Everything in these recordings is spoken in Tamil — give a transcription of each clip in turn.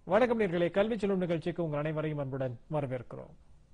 வணக்கம் நேர்களே கல்வி செல்லும் நிகழ்ச்சிக்கு உங்கள் அனைவரையும் அன்புடன் வரவேற்கிறோம்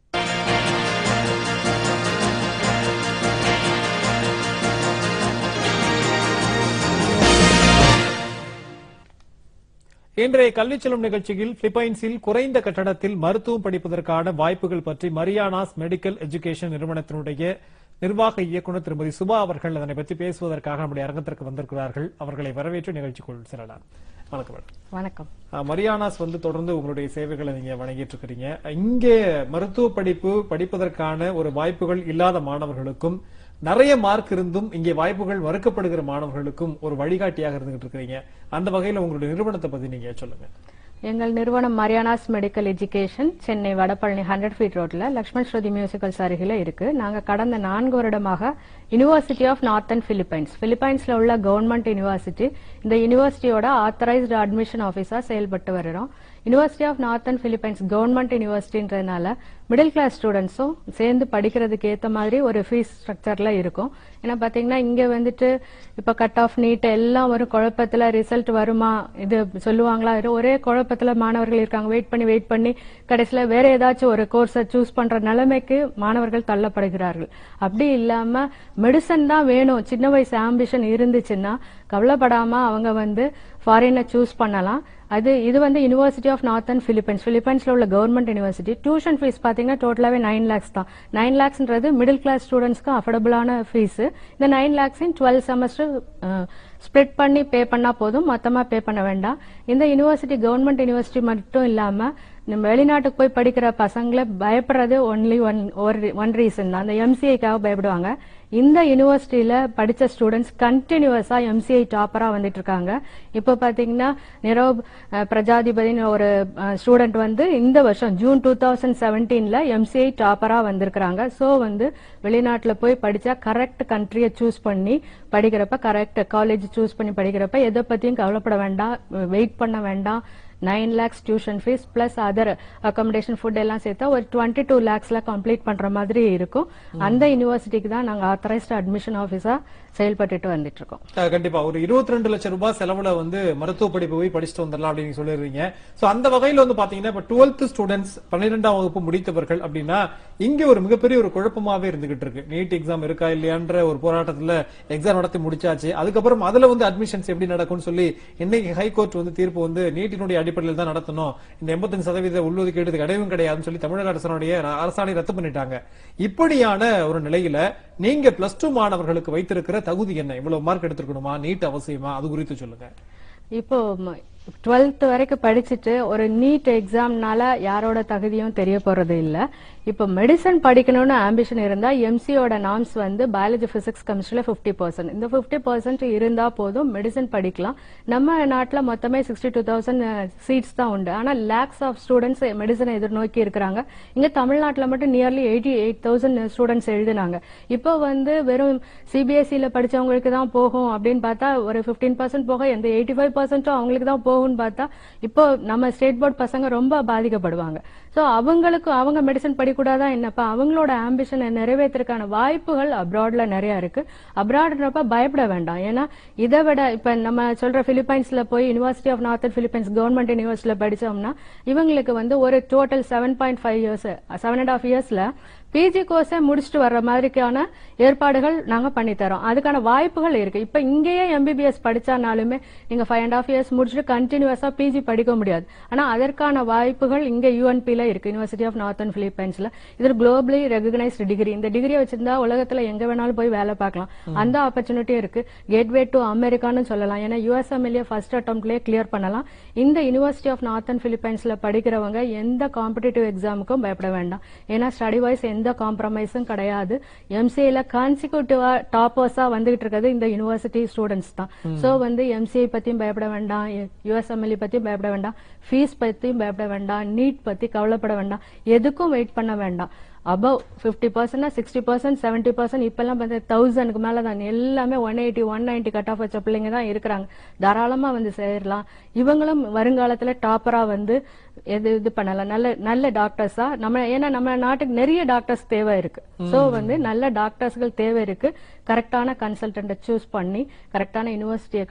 இன்றைய கல்வி செல்லும் நிகழ்ச்சியில் பிலிப்பைன்ஸில் குறைந்த கட்டடத்தில் மருத்துவம் படிப்பதற்கான வாய்ப்புகள் பற்றி மரியானாஸ் மெடிக்கல் எஜுகேஷன் நிறுவனத்தினுடைய நிர்வாக இயக்குநர் திருமதி சுபா அவர்கள் அதனை பற்றி பேசுவதற்காக நம்முடைய அரங்கத்திற்கு வந்திருக்கிறார்கள் அவர்களை வரவேற்று நிகழ்ச்சிக்குள் செல்லலாம் வணக்கம் மேடம் வணக்கம் அஹ் மரியானாஸ் வந்து தொடர்ந்து உங்களுடைய சேவைகளை நீங்க வழங்கிட்டு இருக்கிறீங்க இங்கே மருத்துவ படிப்பு படிப்பதற்கான ஒரு வாய்ப்புகள் இல்லாத மாணவர்களுக்கும் நிறைய மார்க் இருந்தும் இங்கே வாய்ப்புகள் மறுக்கப்படுகிற மாணவர்களுக்கும் ஒரு வழிகாட்டியாக இருந்துகிட்டு இருக்கிறீங்க அந்த வகையில உங்களுடைய நிறுவனத்தை பத்தி நீங்க சொல்லுங்க எங்கள் நிறுவனம் Marianas medical education Chennai Vadapalani hundred feet ரோட்ல லக்ஷ்மண் ஸ்ருதி மியூசிக்கல்ஸ் அருகில இருக்கு நாங்க கடந்த நான்கு வருடமாக யுனிவர்சிட்டி ஆஃப் நார்த்தன் பிலிப்பைன்ஸ் பிலிப்பைன்ஸ்ல உள்ள கவர்மெண்ட் யூனிவர்சிட்டி இந்த யூனிவர்சிட்டியோட ஆத்தரைஸ்டு அட்மிஷன் ஆபீஸா செயல்பட்டு வருகிறோம் university of northern Philippines government யூனிவர்சிட்டின்றதுனால மிடில் கிளாஸ் ஸ்டூடெண்ட்ஸும் சேர்ந்து படிக்கிறதுக்கு ஏத்த மாதிரி ஒரு ஃபீஸ் ஸ்ட்ரக்சர்ல இருக்கும் ஏன்னா பாத்தீங்கன்னா இங்க வந்துட்டு இப்ப கட் ஆஃப் நீட் எல்லாம் ஒரு குழப்பத்துல ரிசல்ட் வருமா இது சொல்லுவாங்களா இது ஒரே குழப்பத்துல மாணவர்கள் இருக்காங்க வெயிட் பண்ணி வெயிட் பண்ணி கடைசியில வேற ஏதாச்சும் ஒரு கோர்ஸை சூஸ் பண்ற நிலைமைக்கு மாணவர்கள் தள்ளப்படுகிறார்கள் அப்படி இல்லாம மெடிசன் தான் வேணும் சின்ன வயசு ஆம்பிஷன் இருந்துச்சுன்னா கவலைப்படாம அவங்க வந்து ஃபாரினை சூஸ் பண்ணலாம் அது இது வந்து யுனிவர்சிட்டி ஆஃப் நார்த்தன் பிலிப்பைன்ஸ் பிலிப்பைன்ஸ்ல உள்ள கவர்மெண்ட் யூனிவர்சிட்டி டியூஷன் ஃபீஸ் பாத்தீங்கன்னா டோட்டலாவே நைன் லேக்ஸ் தான் நைன் லேக்ஸ்ன்றது மிடில் கிளாஸ் ஸ்டூடெண்ட்ஸ்க்கு அஃபோர்டபுளான ஃபீஸ் இந்த நைன் லேக்ஸையும் டுவெல் செமஸ்டர் ஸ்ப்ளிட் பண்ணி பே பண்ணா போதும் மொத்தமா பே பண்ண வேண்டாம் இந்த யூனிவர்சிட்டி கவர்மெண்ட் யூனிவர்சிட்டி மட்டும் இல்லாம நம்ம வெளிநாட்டுக்கு போய் படிக்கிற பசங்களை பயப்படுறது ஒன்லி ஒன் ஒன் ரீசன் தான் அந்த எம்சிஐக்காக பயப்படுவாங்க இந்த யூனிவர்சிட்டியில படிச்ச ஸ்டூடெண்ட்ஸ் கண்டினியூஸா எம்சிஐ டாப்பரா வந்துட்டு இருக்காங்க இப்போ பாத்தீங்கன்னா நிரவ் அஹ், பிரஜாதிபதினு ஒரு ஸ்டூடெண்ட் வந்து இந்த வருஷம் ஜூன் டூ தௌசண்ட் செவன்டீன்ல எம்சிஐ டாப்பரா வந்திருக்கிறாங்க சோ வந்து வெளிநாட்டுல போய் படிச்சா கரெக்ட் கண்ட்ரியை சூஸ் பண்ணி படிக்கிறப்ப கரெக்ட் காலேஜ் சூஸ் பண்ணி படிக்கிறப்ப எதை பத்தியும் கவலைப்பட வேண்டாம் வெயிட் பண்ண வேண்டாம் nine lakhs tuition fees plus other accommodation food எல்லாம் சேர்த்தா ஒரு டுவெண்ட்டி டூ லேக்ஸ்ல கம்ப்ளீட் பண்ற மாதிரி இருக்கும் அந்த யூனிவர்சிட்டிக்கு தான் நாங்க ஆத்தரைஸ்ட் அட்மிஷன் ஆஃபீஸா செயல்பட்டுட்டு வந்துட்டு இருக்கோம் அஹ் கண்டிப்பா ஒரு இருபத்தி ரெண்டு லட்சம் ரூபாய் செலவுல வந்து மருத்துவ படிப்பு போய் படிச்சுட்டு வந்துடலாம் அப்படின்னு சொல்லிடுறீங்க சோ அந்த வகையில வந்து பாத்தீங்கன்னா இப்ப டுவெல்த் ஸ்டூடெண்ட்ஸ் பன்னிரெண்டாம் வகுப்பு முடித்தவர்கள் அப்படின்னா இங்க ஒரு மிகப்பெரிய ஒரு குழப்பமாவே இருந்துகிட்டு இருக்கு நீட் எக்ஸாம் இருக்கா இல்லையான்ற ஒரு போராட்டத்துல எக்ஸாம் நடத்தி முடிச்சாச்சு அதுக்கப்புறம் அதுல வந்து அட்மிஷன்ஸ் எப்படி நடக்கும்னு சொல்லி இன்னைக்கு ஹைகோர்ட் வந்து தீர்ப்பு வந்து நீட்டினுடைய அடிப்படையில் தான் நடத்தணும் இந்த எண்பத்தஞ்சு சதவீத உள்ளொதுக்கீடு கிடையவும் கிடையாதுன்னு சொல்லி தமிழக அரசனுடைய அரசாணை ரத்து பண்ணிட்டாங்க இப்படியான ஒரு நிலையில நீங்க பிளஸ் டூ மாணவர்களுக்கு வைத்திருக்கிற தகுதி என்ன இவ்வளவு மார்க் எடுத்திருக்கணுமா நீட் அவசியமா அது குறித்து சொல்லுங்க இப்போ டுவெல்த் வரைக்கும் படிச்சுட்டு ஒரு நீட் எக்ஸாம்னால யாரோட தகுதியும் தெரிய போறது இல்ல இப்போ மெடிசன் படிக்கணும்னு ஆம்பிஷன் இருந்தா எம்சியோட நாம்ஸ் வந்து பயாலஜி பிசிக்ஸ் கெமிஸ்ட்ரியில பிப்டி பர்சன்ட் இந்த பிப்டி பர்சன்ட் இருந்தா போதும் மெடிசன் படிக்கலாம் நம்ம நாட்டுல மொத்தமே சிக்ஸ்டி டூ தௌசண்ட் சீட்ஸ் தான் உண்டு ஆனா லேக்ஸ் ஆஃப் ஸ்டூடெண்ட்ஸ் மெடிசனை எதிர்நோக்கி இருக்கிறாங்க இங்க தமிழ்நாட்டுல மட்டும் nearly eighty eight thousand students எழுதினாங்க இப்போ வந்து வெறும் சிபிஎஸ்சியில படிச்சவங்களுக்கு தான் போகும் அப்படின்னு பார்த்தா ஒரு பிப்டீன் பர்சன்ட் போக எந்த எயிட்டி ஃபைவ் பர்சன்ட்டும் அவங்களுக்கு தான் போகும்னு பார்த்தா இப்போ நம்ம ஸ்டேட் போர்ட் பசங்க ரொம்ப பாதிக்கப்படுவாங்க சோ அவங்களுக்கு அவங்க மெடிசன் படிக்கூடாதா என்னப்பா அவங்களோட ஆம்பிஷனை நிறைவேற்றுறதுக்கான வாய்ப்புகள் அப்ராட்ல நிறைய இருக்கு அப்ராட்ன்றப்ப பயப்பட வேண்டாம் ஏன்னா இதை விட இப்ப நம்ம சொல்ற பிலிப்பைன்ஸ்ல போய் university of northern Philippines government யூனிவர்சிட்டியில படிச்சோம்னா இவங்களுக்கு வந்து ஒரு total seven point five years seven and half இயர்ஸ்ல பிஜி கோர்ஸை முடிச்சுட்டு வர்ற மாதிரிக்கான ஏற்பாடுகள் நாங்க பண்ணி தரோம் அதுக்கான வாய்ப்புகள் இருக்கு இப்ப இங்கேயே எம்பிபிஎஸ் படிச்சானாலுமே நீங்க ஃபைவ் அண்ட் ஆஃப் இயர்ஸ் முடிச்சுட்டு கண்டினியூஸா பிஜி படிக்க முடியாது ஆனா அதற்கான வாய்ப்புகள் இங்க யூஎன்பில இருக்கு யூனிவர்சிட்டி ஆஃப் நார்த்தன் பிலிப்பைன்ஸ்ல இது குளோபலி ரெகனைஸ்டு டிகிரி இந்த டிகிரி வச்சிருந்தா உலகத்துல எங்க வேணாலும் போய் வேலை பார்க்கலாம் அந்த ஆப்பர்ச்சுனிட்டி இருக்கு கேட்வே டு அமெரிக்கான்னு சொல்லலாம் ஏன்னா யூஎஸ்எம்எல்ஏ ஃபர்ஸ்ட் அட்டம்ப்ட்லயே கிளியர் பண்ணலாம் இந்த யூனிவர்சிட்டி ஆஃப் நார்த்தன் பிலிப்பைன்ஸ்ல படிக்கிறவங்க எந்த காம்படிட்டிவ் எக்ஸாமுக்கும் பயப்பட வேண்டாம் ஏன்னா ஸ்டடி வைஸ் எந்த காம்ப்ரமைஸும் கிடையாது எம்சிஏல கான்சிக்யூட்டிவா டாப்பர்ஸா வந்துகிட்டு இருக்கிறது இந்த யூனிவர்சிட்டி ஸ்டூடெண்ட்ஸ் தான் சோ வந்து எம்சிஐ பத்தியும் பயப்பட வேண்டாம் யூஎஸ்எம்எல்ஏ பத்தியும் பயப்பட வேண்டாம் ஃபீஸ் பத்தியும் பயப்பட வேண்டாம் நீட் பத்தி கவலைப்பட வேண்டாம் எதுக்கும் வெயிட் பண்ண வேண்டாம் above fifty percent sixty percent seventy percent இப்பெல்லாம் வந்து தௌசண்ட்க்கு மேல தான் எல்லாமே one eighty one ninety cut off வச்ச பிள்ளைங்க தான் இருக்கிறாங்க தாராளமா வந்து சேரலாம் இவங்களும் வருங்காலத்துல டாப்பரா வந்து எது இது பண்ணலாம் நல்ல நல்ல டாக்டர்ஸா நம்ம ஏன்னா நம்ம நாட்டுக்கு நிறைய டாக்டர்ஸ் தேவை இருக்கு சோ வந்து நல்ல டாக்டர்ஸ்கள் தேவை இருக்கு கரெக்டான கன்சல்டன்ட்டை சூஸ் பண்ணி கரெக்டான யூனிவர்சிட்டியை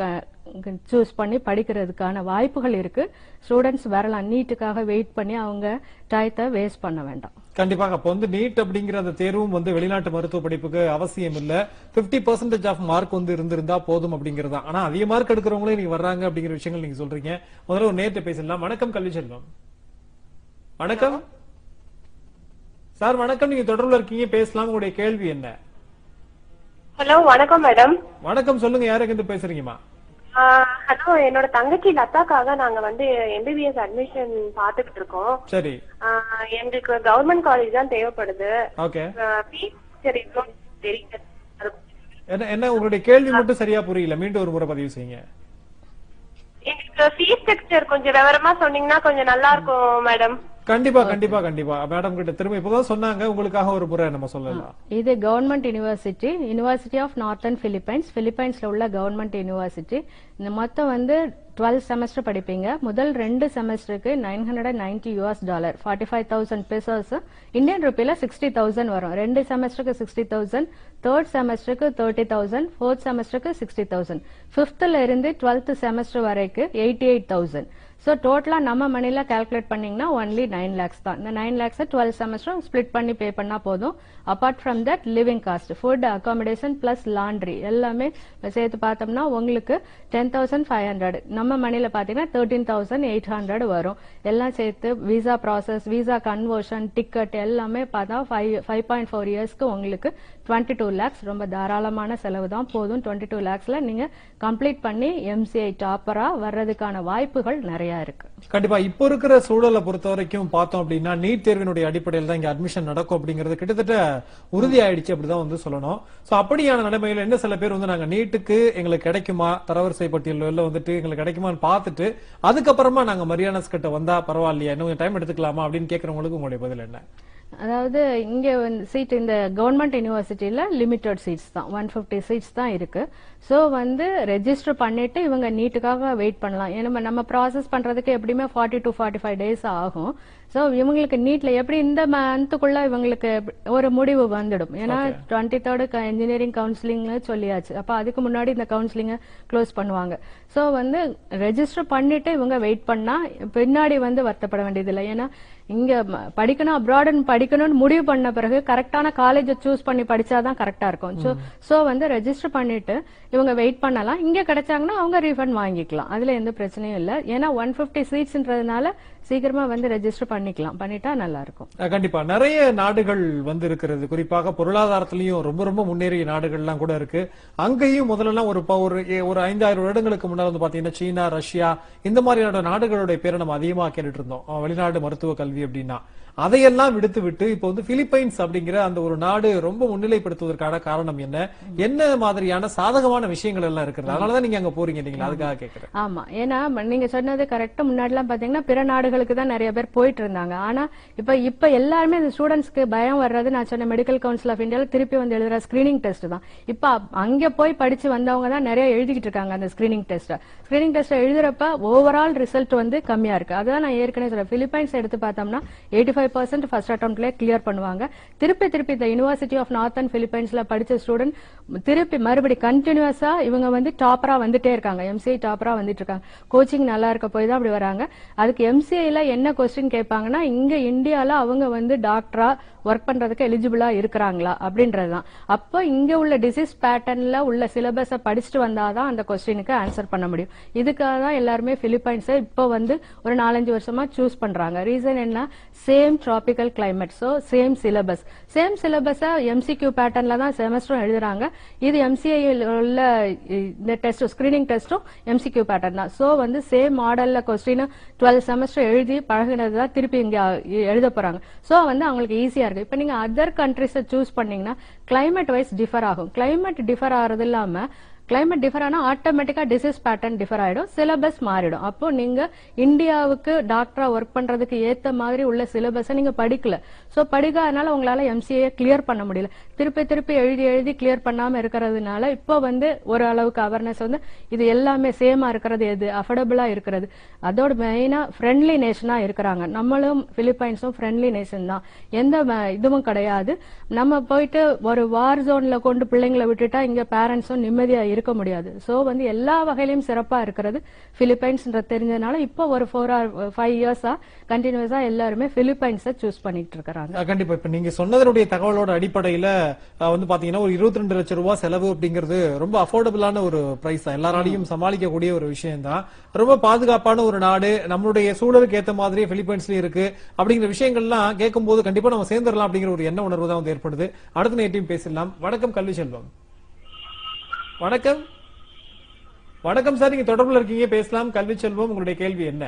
சூஸ் பண்ணி படிக்கிறதுக்கான வாய்ப்புகள் இருக்கு ஸ்டூடெண்ட்ஸ் வரலாம் நீட்டுக்காக வெயிட் பண்ணி அவங்க டயத்தை வேஸ்ட் பண்ண வேண்டாம் கண்டிப்பாக அப்போ வந்து நீட் அப்படிங்கிற அந்த தேர்வும் வந்து வெளிநாட்டு மருத்துவ படிப்புக்கு அவசியம் இல்ல 50% பர்சன்டேஜ் ஆஃப் மார்க் வந்து இருந்திருந்தா போதும் அப்படிங்கறதா ஆனா அதிக மார்க் எடுக்கிறவங்களே நீங்க வர்றாங்க அப்படிங்கிற விஷயங்கள் நீங்க சொல்றீங்க முதல்ல ஒரு நேர்ட்ட பேசலாம் வணக்கம் கல்வி செல்வம் வணக்கம் சார் வணக்கம் நீங்க தொடர்புல இருக்கீங்க பேசலாம் உங்களுடைய கேள்வி என்ன ஹலோ வணக்கம் மேடம் வணக்கம் சொல்லுங்க யாருக்கு இருந்து பேசுறீங்கம்மா ஹலோ என்னோட தங்கச்சி லதாக்காக நாங்க வந்து எம்பிபிஎஸ் அட்மிஷன் பாத்துக்கிட்டு இருக்கோம் சரி ஆஹ் எங்களுக்கு கவர்மெண்ட் காலேஜ் தான் தேவைப்படுது ஓகே ஃபீஸ் சரி இவ்வளோ தெரியல அது என்ன என்ன உங்களுடைய கேள்வி மட்டும் சரியா புரியல மீண்டும் ஒரு முறை பதிவு செய்யுங்க எங்களுக்கு ஃபீஸ் ஸ்ட்ரக்சர் கொஞ்சம் விவரமா சொன்னீங்கன்னா கொஞ்சம் நல்லா இருக்கும் மேடம் கண்டிப்பா கண்டிப்பா கண்டிப்பா மேடம் கிட்ட திரும்ப இப்பதான் சொன்னாங்க உங்களுக்காக ஒரு முறை நம்ம சொல்லலாம் இது government university university of northern Philippines பிலிப்பைன்ஸ்ல உள்ள கவர்மெண்ட் யூனிவர்சிட்டி இந்த மொத்தம் வந்து டுவெல் செமஸ்டர் படிப்பீங்க முதல் ரெண்டு செமஸ்டருக்கு nine hundred and ninety US dollar forty five thousand pesos Indian ருப்பில சிக்ஸ்டி தௌசண்ட் வரும் ரெண்டு செமஸ்டருக்கு சிக்ஸ்டி தௌசண்ட் தேர்ட் செமஸ்டருக்கு தேர்ட்டி தௌசண்ட் ஃபோர்த் செமஸ்டருக்கு சிக்ஸ்டி தௌசண்ட் ஃபிஃப்த்ல இருந்து டுவெல்த் செமஸ்டர் வரைக்கும் எயிட்டி எயிட் தௌசண்ட் ஸோ டோட்டலா நம்ம மணில கால்குலேட் பண்ணீங்கன்னா ஒன்லி நைன் லேக்ஸ் தான் இந்த nine lakhs twelve semester split பண்ணி பே பண்ணா போதும் apart from that living cost food accommodation plus laundry எல்லாமே சேர்த்து பார்த்தோம்னா உங்களுக்கு டென் தௌசண்ட் ஃபைவ் ஹண்ட்ரட் நம்ம மணில பாத்தீங்கன்னா தேர்ட்டீன் தௌசண்ட் எயிட் ஹண்ட்ரட் வரும் எல்லாம் சேர்த்து visa process visa conversion ticket எல்லாமே பார்த்தா ஃபைவ் ஃபைவ் பாயிண்ட் ஃபோர் இயர்ஸ்க்கு உங்களுக்கு டுவெண்ட்டி டூ லேக்ஸ் ரொம்ப தாராளமான செலவு தான் போதும் டுவெண்ட்டி டூ லேக்ஸ்ல நீங்க கம்ப்ளீட் பண்ணி எம்சிஐ டாப்பரா வர்றதுக்கான வாய்ப்புகள் நிறைய இருக்கு கண்டிப்பா இப்போ இருக்கிற சூழலை பொறுத்த வரைக்கும் பார்த்தோம் அப்படின்னா நீட் தேர்வினுடைய அடிப்படையில் தான் இங்க அட்மிஷன் நடக்கும் அப்படிங்கிறது கிட்டத்தட்ட உறுதி ஆயிடுச்சு அப்படிதான் வந்து சொல்லணும் சோ அப்படியான நிலைமையில என்ன சில பேர் வந்து நாங்க நீட்டுக்கு எங்களுக்கு கிடைக்குமா தரவரிசை பட்டியலில் வந்துட்டு எங்களுக்கு கிடைக்குமான்னு பார்த்துட்டு அதுக்கப்புறமா நாங்க மரியானஸ் கிட்ட வந்தா பரவாயில்லையா இன்னும் கொஞ்சம் டைம் எடுத்துக்கலாமா அப்படின்னு கேட்கறவங்களுக்கு உங்களுடைய பதில் என்ன அதாவது இங்க வந்து சீட் இந்த கவர்மெண்ட் யூனிவர்சிட்டியில லிமிட்டட் சீட்ஸ் தான் ஒன் பிப்டி சீட்ஸ் தான் இருக்கு ஸோ வந்து ரெஜிஸ்டர் பண்ணிட்டு இவங்க நீட்டுக்காக வெயிட் பண்ணலாம் ஏன்னா நம்ம ப்ராசஸ் பண்றதுக்கு எப்படியுமே forty to forty five days ஆகும் ஸோ இவங்களுக்கு நீட்ல எப்படி இந்த மந்த்துக்குள்ள இவங்களுக்கு ஒரு முடிவு வந்துடும் ஏன்னா டுவெண்ட்டி தேர்டு இன்ஜினியரிங் கவுன்சிலிங்னு சொல்லியாச்சு அப்ப அதுக்கு முன்னாடி இந்த கவுன்சிலிங்கை க்ளோஸ் பண்ணுவாங்க ஸோ வந்து ரெஜிஸ்டர் பண்ணிட்டு இவங்க வெயிட் பண்ணா பின்னாடி வந்து வருத்தப்பட வேண்டியதில்லை ஏன்னா இங்க ம- படிக்கணும் அப்ராட்னு படிக்கணும்னு முடிவு பண்ண பிறகு கரெக்டான காலேஜை சூஸ் பண்ணி படிச்சாதான் கரெக்டா இருக்கும் ஸோ ஸோ வந்து ரெஜிஸ்டர் பண்ணிட்டு இவங்க வெயிட் பண்ணலாம் இங்க கிடைச்சாங்கன்னா அவங்க ரீஃபண்ட் வாங்கிக்கலாம் அதுல எந்த பிரச்சனையும் இல்லை ஏன்னா ஒன் பிப்டி சீட்ஸ்ன்றதுனால சீக்கிரமா வந்து ரெஜிஸ்டர் பண்ணிக்கலாம் பண்ணிட்டா நல்லா இருக்கும் அஹ் கண்டிப்பா நிறைய நாடுகள் வந்து இருக்கிறது குறிப்பாக பொருளாதாரத்திலையும் ரொம்ப ரொம்ப முன்னேறிய நாடுகள்லாம் கூட இருக்கு அங்கேயும் முதல்ல ஒரு ப- ஒரு ஏ- ஒரு ஐந்தாயிரம் வருடங்களுக்கு முன்னாடி வந்து பாத்தீங்கன்னா சீனா ரஷ்யா இந்த மாதிரியான நாடுகளுடைய பேரை நம்ம அதிகமா கேட்டுட்டு இருந்தோம் அஹ் வெளிநாடு மருத்துவ கல்வி அப்படின்னா அதையெல்லாம் விடுத்து விட்டு இப்போ வந்து பிலிப்பைன்ஸ் அப்படிங்கிற அந்த ஒரு நாடு ரொம்ப முன்னிலைப்படுத்துவதற்கான காரணம் என்ன என்ன மாதிரியான சாதகமான விஷயங்கள் எல்லாம் இருக்கிறது அதனாலதான் நீங்க அங்க போறீங்க நீங்களா அதுக்காக கேக்குறேன் ஆமா ஏன்னா ம- நீங்க சொன்னது கரெக்டா முன்னாடி எல்லாம் பாத்தீங்கன்னா பிற நாடுகளுக்கு தான் நிறைய பேர் போயிட்டு இருந்தாங்க ஆனா இப்ப இப்ப எல்லாருமே இந்த ஸ்டூடெண்ட்ஸ்க்கு பயம் வர்றது நான் சொன்ன மெடிக்கல் கவுன்சில் ஆஃப் இந்தியால திருப்பி வந்து எழுதுற ஸ்கிரீனிங் டெஸ்ட் தான் இப்ப அப்- அங்க போய் படிச்சு வந்தவங்க தான் நிறைய எழுதிக்கிட்டு இருக்காங்க அந்த ஸ்கிரீனிங் டெஸ்ட் ஸ்கிரீனிங் டெஸ்ட் எழுதுறப்ப ஓவரால் ரிசல்ட் வந்து கம்மியா இருக்கு அதான் நான் ஏற்கனவே சொல்றேன் பிலிப்பைன்ஸ் எடுத்து பார்த்தோம்னா எயிட்டி ஃபைவ் பர்சன்ட் ஃபர்ஸ்ட் அட்டம்ப்ட்லேயே கிளியர் பண்ணுவாங்க திருப்பி திருப்பி இந்த யூனிவர்சிட்டி ஆஃப் நார்த்தன் பிலிப்பைன்ஸ்ல படிச்ச ஸ்டூடெண்ட் திருப்பி மறுபடி கண்டினியூஸா இவங்க வந்து டாப்பரா வந்துட்டே இருக்காங்க எம்சிஐ டாப்பரா வந்துட்டு இருக்காங்க கோச்சிங் நல்லா இருக்க போய் தான் அப்படி வராங்க அதுக்கு எம்சிஐல என்ன கொஸ்டின் கேட்பாங்கன்னா இங்க இந்தியால அவங்க வந்து டாக்டரா ஒர்க் பண்றதுக்கு எலிஜிபிளா இருக்கிறாங்களா அப்படின்றதுதான் அப்போ இங்க உள்ள டிசீஸ் பேட்டர்ன்ல உள்ள சிலபஸை படிச்சுட்டு வந்தாதான் அந்த கொஸ்டினுக்கு ஆன்சர் பண்ண முடியும் இதுக்காக தான் எல்லாருமே பிலிப்பைன்ஸை இப்போ வந்து ஒரு நாலஞ்சு வருஷமா சூஸ் பண்றாங்க ரீசன் என்ன same tropical climate so same syllabus same சிலபஸை எம்சிக்யூ பேட்டர்ன்ல தான் செமஸ்டரும் எழுதுறாங்க இது எம்சிஐ உள்ள இந்த டெஸ்ட் ஸ்கிரீனிங் டெஸ்ட்டும் எம்சிக்யூ பேட்டர்ன் தான் ஸோ வந்து சேம் மாடல்ல கொஸ்டின் டுவெல் செமஸ்டர் எழுதி பழகினது தான் திருப்பி இங்க எழுத போறாங்க ஸோ வந்து அவங்களுக்கு ஈஸியா இருக்கு இப்போ நீங்க அதர் கண்ட்ரிஸை சூஸ் பண்ணீங்கன்னா கிளைமேட் வைஸ் டிஃபர் ஆகும் கிளைமேட் டிஃபர் ஆகிறது இல்லாம கிளைமேட் டிஃபர் ஆனா ஆட்டோமேட்டிக்கா டிசீஸ் பேட்டர்ன் டிஃபர் ஆயிடும் சிலபஸ் மாறிடும் அப்போ நீங்க இந்தியாவுக்கு டாக்டரா ஒர்க் பண்றதுக்கு ஏத்த மாதிரி உள்ள சிலபஸை நீங்க படிக்கல சோ படிக்காதனால உங்களால எம்சிஏ கிளியர் பண்ண முடியல திருப்பி திருப்பி எழுதி எழுதி கிளியர் பண்ணாம இருக்கிறதுனால இப்போ வந்து ஒரு அளவுக்கு அவேர்னஸ் வந்து இது எல்லாமே சேமா இருக்கிறது எது அஃபோர்டபுளா இருக்கிறது அதோட மெயினா ஃப்ரெண்ட்லி நேஷனா இருக்கிறாங்க நம்மளும் பிலிப்பைன்ஸும் ஃப்ரெண்ட்லி நேஷன் தான் எந்த ம- இதுவும் கிடையாது நம்ம போயிட்டு ஒரு வார் ஜோன்ல கொண்டு பிள்ளைங்களை விட்டுட்டா இங்க பேரண்ட்ஸும் நிம்மதியா இருக்க முடியாது சோ வந்து எல்லா வகையிலும் சிறப்பா இருக்கிறது பிலிப்பைன்ஸ்ன்ற தெரிஞ்சதுனால இப்போ ஒரு ஃபோர் ஆர் ஃபைவ் இயர்ஸா கண்டினியூஸா எல்லாருமே பிலிப்பைன்ஸை சூஸ் பண்ணிட்டு இருக்கிறாங்க அஹ் கண்டிப்பா இப்ப நீங்க சொன்னதனுடைய தகவலோட அடிப்படையில அஹ் வந்து பாத்தீங்கன்னா ஒரு இருபத்தி ரெண்டு லட்சம் ரூபாய் செலவு அப்படிங்கிறது ரொம்ப அஃபோர்டபுளான ஒரு பிரைஸ் தான் எல்லாராலையும் சமாளிக்கக்கூடிய ஒரு விஷயம் தான் ரொம்ப பாதுகாப்பான ஒரு நாடு நம்மளுடைய சூழலுக்கு ஏத்த மாதிரியே பிலிப்பைன்ஸ்லயும் இருக்கு அப்படிங்கிற விஷயங்கள்லாம் கேட்கும்போது கண்டிப்பா நம்ம சேர்ந்துடலாம் அப்படிங்கிற ஒரு எண்ண உணர்வு தான் வந்து ஏற்படுது அடுத்த நேற்றையும் பேசலாம் வணக்கம் கல்வி செல்வம் வணக்கம் வணக்கம் சார் நீங்க தொடர்புல இருக்கீங்க பேசலாம் கல்வி செல்வம் உங்களுடைய கேள்வி என்ன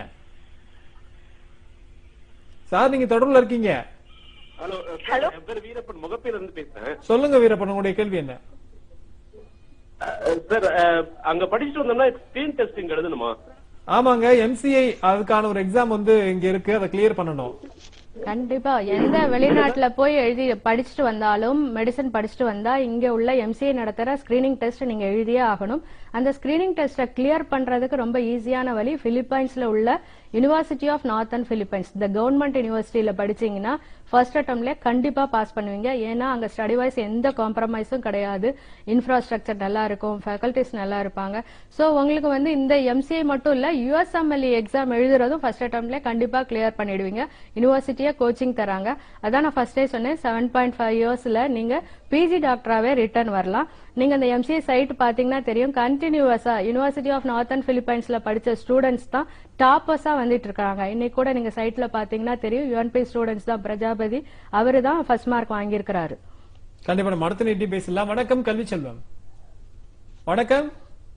சார் நீங்க தொடர்புல இருக்கீங்க ஹலோ ஹலோ என் பேர் வீரப்பன் முகப்பேல இருந்து பேசுறேன் சொல்லுங்க வீரப்பன் உங்களுடைய கேள்வி என்ன அஹ், சார் அஹ், அங்க படிச்சுட்டு வந்தோம்னா ஸ்கிரீன் டெஸ்டிங் எழுதணுமா ஆமாங்க எம்சிஐ அதுக்கான ஒரு எக்ஸாம் வந்து இங்க இருக்கு அதை கிளியர் பண்ணணும் கண்டிப்பா எந்த வெளிநாட்டுல போய் எழுதி படிச்சுட்டு வந்தாலும் மெடிசன் படிச்சுட்டு வந்தா இங்க உள்ள எம்சிஏ நடத்துற ஸ்கிரீனிங் டெஸ்ட் நீங்க எழுதியே ஆகணும் அந்த ஸ்கிரீனிங் டெஸ்ட்டை கிளியர் பண்றதுக்கு ரொம்ப ஈஸியான வழி பிலிப்பைன்ஸ்ல உள்ள யுனிவர்சிட்டி ஆஃப் நார்த்தன் பிலிப்பைன்ஸ் இந்த கவர்மெண்ட் யூனிவர்சிட்டியில படிச்சீங்கன்னா ஃபர்ஸ்ட் அட்டம்ல கண்டிப்பா பாஸ் பண்ணுவீங்க ஏன்னா அங்க ஸ்டடி வைஸ் எந்த காம்ப்ரமைஸும் கிடையாது இன்ஃப்ராஸ்ட்ரக்சர் நல்லா இருக்கும் ஃபேக்கல்டிஸ் நல்லா இருப்பாங்க சோ உங்களுக்கு வந்து இந்த எம்சிஏ மட்டும் இல்ல யூஎஸ்எம்எல்இ எக்ஸாம் எழுதுறதும் ஃபர்ஸ்ட் அட்டம்ல கண்டிப்பா கிளியர் பண்ணிடுவீங்க யூனிவர்சிட்டியா கோச்சிங் தராங்க அதான் நான் ஃபர்ஸ்டே சொன்னேன் செவன் பாயிண்ட் ஃபைவ் இயர்ஸ்ல நீங்க பிஜி டாக்டராவே ரிட்டர்ன் வரலாம் நீங்க அந்த எம்சிஏ சைட் பாத்தீங்கன்னா தெரியும் கண்டினியூவஸா யூனிவர்சிட்டி ஆஃப் நார்த்தன் பிலிப்பைன்ஸ்ல படிச்ச ஸ்டூடெண்ட்ஸ் தான் டாப்பர்ஸா வந்துட்டு இருக்காங்க இன்னைக்கு கூட நீங்க சைட்ல பாத்தீங்கன்னா தெரியும் யூஎன்பி ஸ்டூடெண்ட்ஸ் தான் பிரஜாபதி அவரு தான் ஃபர்ஸ்ட் மார்க் வாங்கியிருக்கிறாரு கண்டிப்பா நம்ம அடுத்த நேற்று பேசலாம் வணக்கம் கல்வி செல்வம் வணக்கம்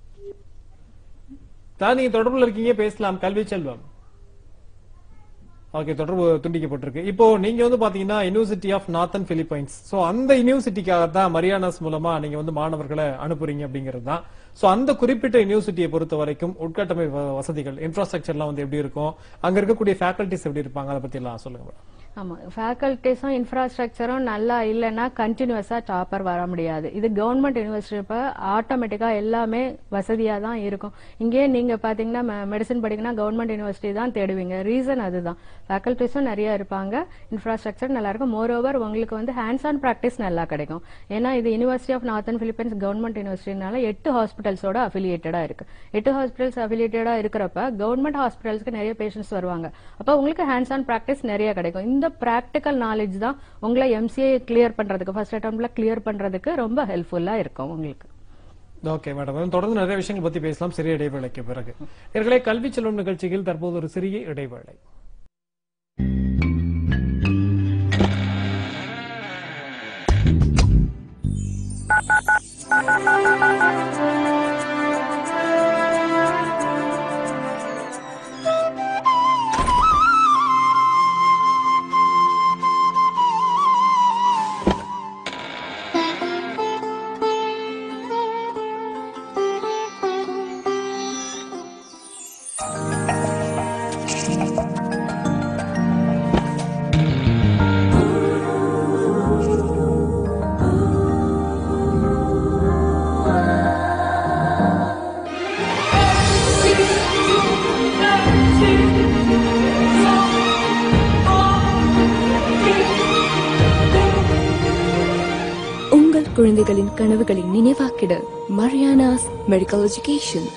தான் நீங்க தொடர்புல இருக்கீங்க பேசலாம் கல்வி செல்வம் ஓகே தொடர்பு துண்டிக்கப்பட்டிருக்கு இப்போ நீங்க வந்து பாத்தீங்கன்னா university of northern Philippines so அந்த யூனிவர்சிட்டிக்காக தான் மரியானாஸ் மூலமா நீங்க வந்து மாணவர்களை அனுப்புறீங்க அப்படிங்கிறது தான் சோ அந்த குறிப்பிட்ட யூனிவர்சிட்டியை பொறுத்த வரைக்கும் உட்கட்டமைப்பு வசதிகள் இன்ஃப்ராஸ்ட்ரக்சர்லாம் வந்து எப்படி இருக்கும் அங்க இருக்கக்கூடிய ஃபேக்கல்டிஸ் எப்படி இருப்பாங்க அதை பத்தி எல்லாம் சொல்லுங்க மேடம் ஆமா ஃபேக்கல்டிஸும் இன்ஃப்ராஸ்ட்ரக்சரும் நல்லா இல்லைன்னா கண்டினியூஸா டாப்பர் வர முடியாது இது கவர்மெண்ட் யூனிவர்சிட்டி இப்ப ஆட்டோமேட்டிக்கா எல்லாமே வசதியா தான் இருக்கும் இங்கே நீங்க பாத்தீங்கன்னா மெடிசன் படிக்கணும்னா கவர்மெண்ட் யூனிவர்சிட்டி தான் தேடுவீங்க ரீசன் அதுதான் ஃபேக்கல்டிஸும் நிறைய இருப்பாங்க இன்ஃப்ராஸ்ட்ரக்சர் நல்லா இருக்கும் மோர் ஓவர் உங்களுக்கு வந்து ஹேண்ட்ஸ் ஆன் ப்ராக்டிஸ் நல்லா கிடைக்கும் ஏன்னா இது university of northern Philippines government யூனிவர்சிட்டினால எட்டு ஹாஸ்பிட்டல்ஸோட அஃபிலியேட்டடா இருக்கு எட்டு ஹாஸ்பிட்டல்ஸ் அஃபிலியேட்டடா இருக்கிறப்ப கவர்மெண்ட் ஹாஸ்பிட்டல்ஸ்க்கு நிறைய பேஷண்ட்ஸ் வருவாங்க அப்ப உங்களுக்கு ஹேண்ட்ஸ் ஆன் ப்ராக்டிஸ் நிறைய கிடைக்கும் இந்த ப்ராக்டிக்கல் நாலேஜ் தான் உங்களை எம்சிஏ கிளியர் பண்றதுக்கு ஃபர்ஸ்ட் அட்டம்ப்ட்ல கிளியர் பண்றதுக்கு ரொம்ப ஹெல்ப்ஃபுல்லா இருக்கும் உங்களுக்கு ஓகே மேடம் தொடர்ந்து நிறைய விஷயங்கள் பத்தி பேசலாம் சிறிய இடைவேளைக்கு பிறகு ஏற்கனவே கல்வி செல்வம் நிகழ்ச்சியில் தற்போது ஒரு சிறிய இடைவேளை உங்கள் குழந்தைகளின் கனவுகளை நினைவாக்கிட மரியானாஸ் மெடிக்கல் எஜுகேஷன்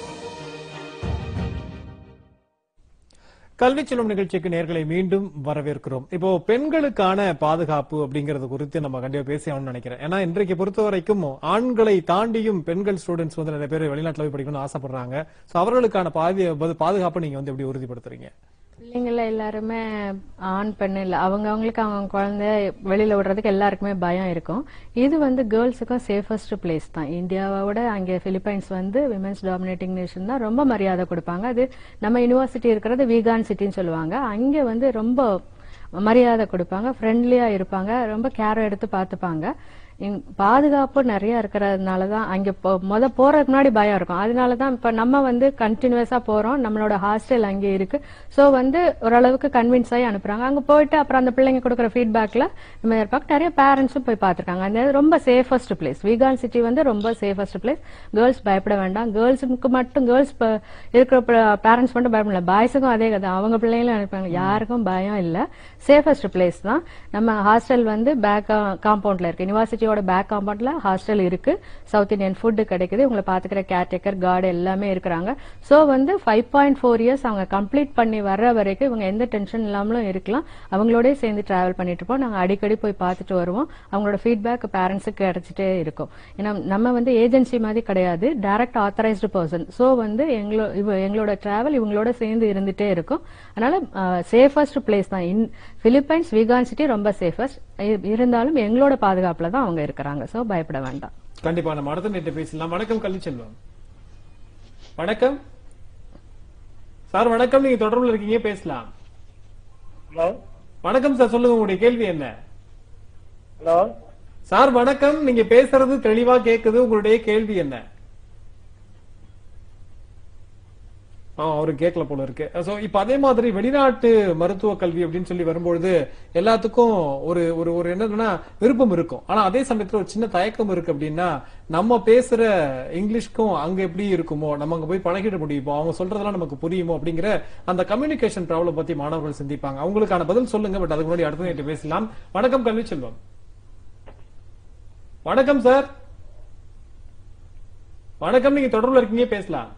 கல்வி செல்வம் நிகழ்ச்சிக்கு நேர்களை மீண்டும் வரவேற்கிறோம் இப்போ பெண்களுக்கான பாதுகாப்பு அப்படிங்கறது குறித்து நம்ம கண்டிப்பா பேசி ஆகணும்னு நினைக்கிறேன் ஏன்னா இன்றைக்கு பொறுத்த வரைக்கும் ஆண்களை தாண்டியும் பெண்கள் ஸ்டூடெண்ட்ஸ் வந்து நிறைய பேர் வெளிநாட்டுல போய் படிக்கணும்னு ஆசைப்படுறாங்க சோ அவர்களுக்கான பாதி பாதுகாப்பை நீங்க வந்து எப்படி உறுதிப்படுத்துறீங்க பிள்ளைங்கள எல்லாருமே ஆண் பெண் இல்ல அவங்க அவங்களுக்கு அவங்க குழந்தை வெளியில விடுறதுக்கு எல்லாருக்குமே பயம் இருக்கும் இது வந்து கேர்ள்ஸுக்கும் சேஃபஸ்ட் பிளேஸ் தான் இந்தியாவோட அங்கே பிலிப்பைன்ஸ் வந்து விமென்ஸ் டாமினேட்டிங் நேஷன் தான் ரொம்ப மரியாதை கொடுப்பாங்க அது நம்ம யூனிவர்சிட்டி இருக்கிறது வீகான் சிட்டின்னு சொல்லுவாங்க அங்கே வந்து ரொம்ப மரியாதை கொடுப்பாங்க ஃப்ரெண்ட்லியா இருப்பாங்க ரொம்ப கேர் எடுத்து பார்த்துப்பாங்க இங்- பாதுகாப்பு நிறைய இருக்கிறதுனால தான் அங்க போ- முத போறதுக்கு முன்னாடி பயம் இருக்கும் அதனால தான் இப்ப நம்ம வந்து கண்டினியூஸா போறோம் நம்மளோட ஹாஸ்டல் அங்கே இருக்கு சோ வந்து ஓரளவுக்கு கன்வின்ஸ் ஆகி அனுப்புறாங்க அங்க போயிட்டு அப்புறம் அந்த பிள்ளைங்க கொடுக்குற ஃபீட்பேக்ல நம்ம இருப்பாங்க நிறைய பேரண்ட்ஸும் போய் பார்த்திருக்காங்க அந்த ரொம்ப சேஃபஸ்ட் பிளேஸ் வீகான் சிட்டி வந்து ரொம்ப சேஃபஸ்ட் பிளேஸ் கேர்ள்ஸ் பயப்பட வேண்டாம் கேர்ள்ஸுக்கு மட்டும் கேர்ள்ஸ் இருக்கிற பேரண்ட்ஸ் மட்டும் பயப்படல பாய்ஸுக்கும் அதே கதை அவங்க பிள்ளைங்களும் அனுப்புறாங்க யாருக்கும் பயம் இல்ல சேஃபஸ்ட் பிளேஸ் தான் நம்ம ஹாஸ்டல் வந்து பேக் காம்பவுண்ட்ல இருக்கு யூனிவர்சிட்டி எம்சியோட பேக் காம்பவுண்ட்ல ஹாஸ்டல் இருக்கு சவுத் இந்தியன் ஃபுட் கிடைக்குது உங்களை பாத்துக்கிற கேர்டேக்கர் கார்டு எல்லாமே இருக்கிறாங்க சோ வந்து ஃபைவ் பாயிண்ட் ஃபோர் இயர்ஸ் அவங்க கம்ப்ளீட் பண்ணி வர்ற வரைக்கும் இவங்க எந்த டென்ஷன் இல்லாமலும் இருக்கலாம் அவங்களோடய சேர்ந்து டிராவல் பண்ணிட்டு இருப்போம் நாங்க அடிக்கடி போய் பார்த்துட்டு வருவோம் அவங்களோட ஃபீட்பேக் பேரண்ட்ஸுக்கு கிடைச்சிட்டே இருக்கும் ஏன்னா நம்ம வந்து ஏஜென்சி மாதிரி கிடையாது டைரக்ட் ஆத்தரைஸ்டு பர்சன் சோ வந்து எங்களோ இவ எங்களோட டிராவல் இவங்களோட சேர்ந்து இருந்துட்டே இருக்கும் அதனால சேஃபஸ்ட் பிளேஸ் தான் இன் பிலிப்பைன்ஸ் விகான் சிட்டி ரொம்ப சேஃபஸ்ட் இருந்தாலும் எங்களோட பாதுகாப்புல தான் அவங்க இருக்கிறாங்க சோ பயப்பட வேண்டாம் கண்டிப்பா நம்ம அடுத்த நேற்று பேசலாம் வணக்கம் கல்விச்செல்வம் வணக்கம் சார் வணக்கம் நீங்க தொடர்புல இருக்கீங்க பேசலாம் ஹலோ வணக்கம் சார் சொல்லுங்க உங்களுடைய கேள்வி என்ன ஹலோ சார் வணக்கம் நீங்க பேசுறது தெளிவா கேக்குது உங்களுடைய கேள்வி என்ன ஆ, அவரு கேட்கல போல இருக்கு சோ இப்ப அதே மாதிரி வெளிநாட்டு மருத்துவ கல்வி அப்படின்னு சொல்லி வரும்பொழுது எல்லாத்துக்கும் ஒரு ஒரு ஒரு என்னன்னா விருப்பம் இருக்கும் ஆனா அதே சமயத்துல ஒரு சின்ன தயக்கம் இருக்கு அப்படின்னா நம்ம பேசுற இங்கிலீஷ்க்கும் அங்க எப்படி இருக்குமோ நம்ம அங்க போய் பழகிட முடியுமோ அவங்க சொல்றதெல்லாம் நமக்கு புரியுமோ அப்படிங்கிற அந்த கம்யூனிகேஷன் ப்ராப்ளம் பத்தி மாணவர்கள் சிந்திப்பாங்க அவங்களுக்கான பதில் சொல்லுங்க பட் அதுக்கு முன்னாடி அடுத்த நேற்று பேசலாம் வணக்கம் கல்வி செல்வம் வணக்கம் சார் வணக்கம் நீங்க தொடர்புல இருக்கீங்க பேசலாம்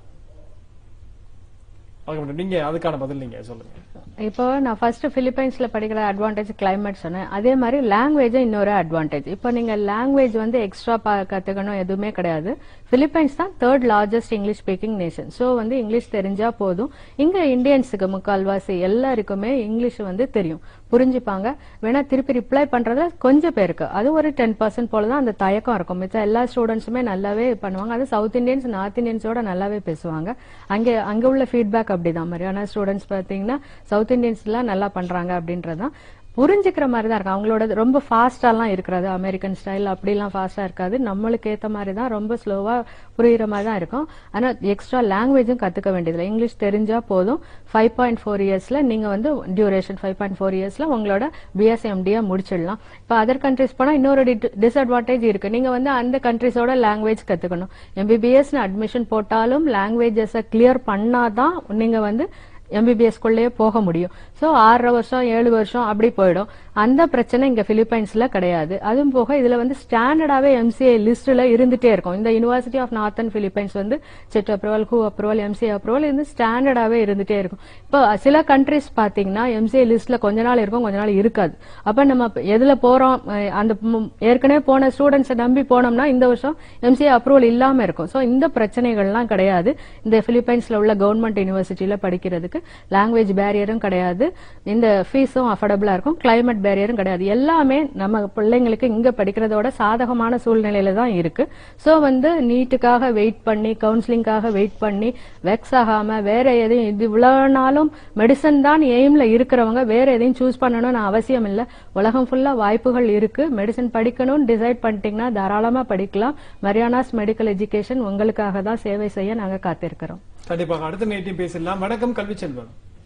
ஓகே மேடம் நீங்க அதுக்கான பதில் நீங்க சொல்லுங்க இப்போ நான் ஃபர்ஸ்ட் பிலிப்பைன்ஸ்ல படிக்கிற அட்வான்டேஜ் கிளைமேட் சொன்னேன் அதே மாதிரி லாங்குவேஜ் இன்னொரு அட்வான்டேஜ் இப்போ நீங்க லாங்குவேஜ் வந்து எக்ஸ்ட்ரா கத்துக்கணும் எதுவுமே கிடையாது பிலிப்பைன்ஸ் தான் third largest English speaking nation so வந்து இங்கிலீஷ் தெரிஞ்சா போதும் இங்க இந்தியன்ஸுக்கு முக்கால்வாசி எல்லாருக்குமே இங்கிலீஷ் வந்து தெரியும் புரிஞ்சுப்பாங்க வேணா திருப்பி ரிப்ளை பண்றதுல கொஞ்சம் பேருக்கு அது ஒரு டென் பர்சன்ட் போல தான் அந்த தயக்கம் இருக்கும் மிச்ச எல்லா ஸ்டூடெண்ட்ஸுமே நல்லாவே பண்ணுவாங்க அது சவுத் இந்தியன்ஸ் நார்த் இந்தியன்ஸோட நல்லாவே பேசுவாங்க அங்க அங்க உள்ள ஃபீட்பேக் அப்படிதான் மாதிரியான ஸ்டூடெண்ட்ஸ் பாத்தீங்கன்னா சவுத் இந்தியன்ஸ் எல்லாம் நல்லா பண்றாங்க அப்படின்றதுதான் புரிஞ்சுக்கிற மாதிரி தான் இருக்கும் அவங்களோட ரொம்ப ஃபாஸ்டாலாம் இருக்கிறது அமெரிக்கன் ஸ்டைல் அப்படிலாம் ஃபாஸ்டா இருக்காது நம்மளுக்கு ஏத்த மாதிரி தான் ரொம்ப ஸ்லோவா புரியுற மாதிரி தான் இருக்கும் ஆனா எக்ஸ்ட்ரா லாங்குவேஜும் கத்துக்க வேண்டியதில்லை இங்கிலீஷ் தெரிஞ்சா போதும் ஃபைவ் பாயிண்ட் ஃபோர் இயர்ஸ்ல நீங்க வந்து டியூரேஷன் ஃபைவ் பாயிண்ட் ஃபோர் இயர்ஸ்ல உங்களோட பிஎஸ் எம்டியா முடிச்சிடலாம் இப்போ அதர் கண்ட்ரிஸ் போனா இன்னொரு டிஸ்அட்வான்டேஜ் இருக்கு நீங்க வந்து அந்த கண்ட்ரிஸோட லாங்குவேஜ் கத்துக்கணும் எம்பிபிஎஸ் அட்மிஷன் போட்டாலும் லாங்குவேஜஸை கிளியர் பண்ணாதான் நீங்க வந்து எம்பிபிஎஸ் குள்ளேயே போக முடியும் சோ ஆறரை வருஷம் ஏழு வருஷம் அப்படி போயிடும் அந்த பிரச்சனை இங்க பிலிப்பைன்ஸ்ல கிடையாது அதுவும் போக இதுல வந்து ஸ்டாண்டர்டாவே எம்சிஏ லிஸ்ட்ல இருந்துட்டே இருக்கும் இந்த யுனிவர்சிட்டி ஆஃப் நார்த்தன் பிலிப்பைன்ஸ் வந்து செட் அப்ரூவல் ஹூ அப்ரூவல் எம்சிஏ அப்ரூவல் இது ஸ்டாண்டர்டாவே இருந்துட்டே இருக்கும் இப்போ சில கண்ட்ரிஸ் பாத்தீங்கன்னா எம்சிஏ லிஸ்ட்ல கொஞ்ச நாள் இருக்கும் கொஞ்ச நாள் இருக்காது அப்ப நம்ம இப்ப எதுல போறோம் அஹ் அந்த ம், ஏற்கனவே போன ஸ்டூடெண்ட்ஸை நம்பி போனோம்னா இந்த வருஷம் எம்சிஏ அப்ரூவல் இல்லாம இருக்கும் சோ இந்த பிரச்சனைகள்லாம் கிடையாது இந்த பிலிப்பைன்ஸ்ல உள்ள கவர்மெண்ட் யூனிவர்சிட்டியில படிக்கிறதுக்கு லாங்குவேஜ் பேரியரும் கிடையாது இந்த ஃபீஸும் அஃபோர்டபுளா இருக்கும் கிளைமேட் பேரியரும் கிடையாது எல்லாமே நம்ம பிள்ளைங்களுக்கு இங்க படிக்கிறதோட சாதகமான சூழ்நிலையில தான் இருக்கு சோ வந்து நீட்டுக்காக வெயிட் பண்ணி கவுன்சிலிங்காக வெயிட் பண்ணி வெக்ஸ் ஆகாம வேற எதையும் இது இவ்வளவு நாளும் மெடிசன் தான் எய்ம்ல இருக்கிறவங்க வேற எதையும் சூஸ் பண்ணணும்னு அவசியம் இல்ல உலகம் ஃபுல்லா வாய்ப்புகள் இருக்கு மெடிசன் படிக்கணும்னு டிசைட் பண்ணிட்டீங்கன்னா தாராளமா படிக்கலாம் மரியானாஸ் மெடிக்கல் எஜுகேஷன் உங்களுக்காக தான் சேவை செய்ய நாங்க காத்திருக்கிறோம் கண்டிப்பாக அடுத்த நேற்றையும் பேசலாம் வணக்கம் கல்வி செல்வம்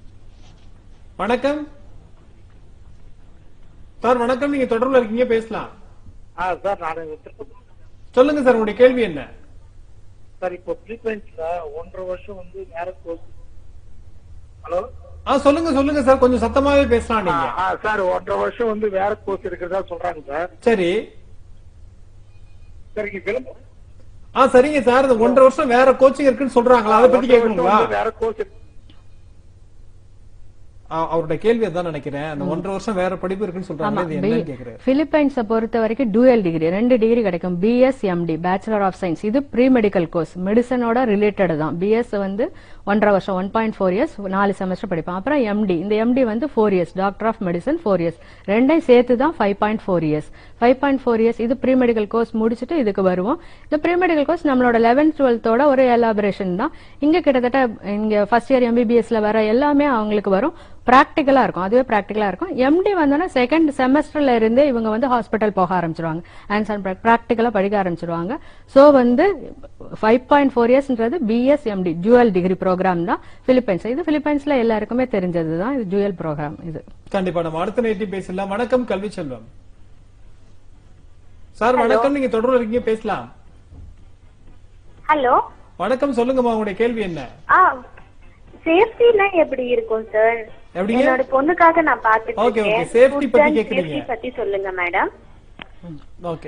வணக்கம் சார் வணக்கம் நீங்க தொடர்புல இருக்கீங்க பேசலாம் ஆ சார் நான் திருப்பதி சொல்லுங்க சார் உங்களுடைய கேள்வி என்ன சார் இப்போ பிலிப்பைன்ஸ்ல ஒன்றரை வருஷம் வந்து வேற கோர்ஸ் ஹலோ ஆ சொல்லுங்க சொல்லுங்க சார் கொஞ்சம் சத்தமாவே பேசலாம் நீங்க ஆ சார் ஒன்றரை வருஷம் வந்து வேற கோர்ஸ் இருக்கிறதா சொல்றாங்க சார் சரி சார் இங்க விளம்பரம் ஆ சரிங்க சார் இந்த ஒன்றரை வருஷம் வேற கோச்சிங் இருக்குன்னு சொல்றாங்களா அதை பத்தி ஒன்றரை வருஷம் கேட்கணுங்களா வந்து வேற கோர்ஸ் ஆ, அவருடைய கேள்வி அதான் நினைக்கிறேன் அந்த ஒன்றரை வருஷம் வேற படிப்பு இருக்குன்னு சொல்றாங்க இது என்னன்னு கேக்குறாரு பிலிப்பைன்ஸை பொறுத்த வரைக்கும் டூயல் டிகிரி ரெண்டு டிகிரி கிடைக்கும் BS MD bachelor of science இது ப்ரீ மெடிக்கல் கோர்ஸ் மெடிசனோட ரிலேட்டட் தான் பிஎஸ் வந்து ஒன்றரை வருஷம் ஒன் பாயிண்ட் ஃபோர் இயர்ஸ் நாலு செமஸ்டர் படிப்போம் அப்புறம் எம்டி இந்த எம்டி வந்து four years doctor of medicine four years ரெண்டையும் சேர்த்து தான் five point four years five point four years இது ப்ரீ மெடிக்கல் கோர்ஸ் முடிச்சுட்டு இதுக்கு வருவோம் இந்த ப்ரீ மெடிக்கல் கோர்ஸ் நம்மளோட லெவன்த் டுவெல்த்தோட ஒரு எலாபரேஷன் தான் இங்க கிட்டத்தட்ட இங்க ஃபர்ஸ்ட் இயர் எம்பிபிஎஸ்ல வர எல்லாமே அவங்களுக்கு வரும் பிராக்டிக்கலா இருக்கும் அதுவே பிராக்டிக்கலா இருக்கும் எம்டி வந்தோன்னா செகண்ட் செமஸ்டர்ல இருந்தே இவங்க வந்து ஹாஸ்பிட்டல் போக ஆரம்பிச்சிருவாங்க ஹேண்ட்ஸ் அண்ட் பிராக்டிக்கலா படிக்க ஆரம்பிச்சிருவாங்க சோ வந்து ஃபைவ் பாயிண்ட் ஃபோர் இயர்ஸ்ன்றது BS MD dual degree program தான் பிலிப்பைன்ஸ் இது பிலிப்பைன்ஸ்ல எல்லாருக்குமே தெரிஞ்சது தான் இது ஜுவல் ப்ரோக்ராம் இது கண்டிப்பா நம்ம அடுத்த நேற்று பேசலாம் வணக்கம் கல்வி செல்வம் சார் வணக்கம் நீங்க தொடர்புல இருக்கீங்க பேசலாம் ஹலோ வணக்கம் சொல்லுங்கம்மா உங்களுடைய கேள்வி என்ன ஆ சேஃப்டிலாம் எப்படி இருக்கும் சார் எப்படிங்க? என்னோட பொண்ணுக்காக நான் பாத்துட்டு Okay, okay. இருக்கேன் Safety Food பத்தி and கேக்குறீங்க. safety பத்தி சொல்லுங்க மேடம் ஓகே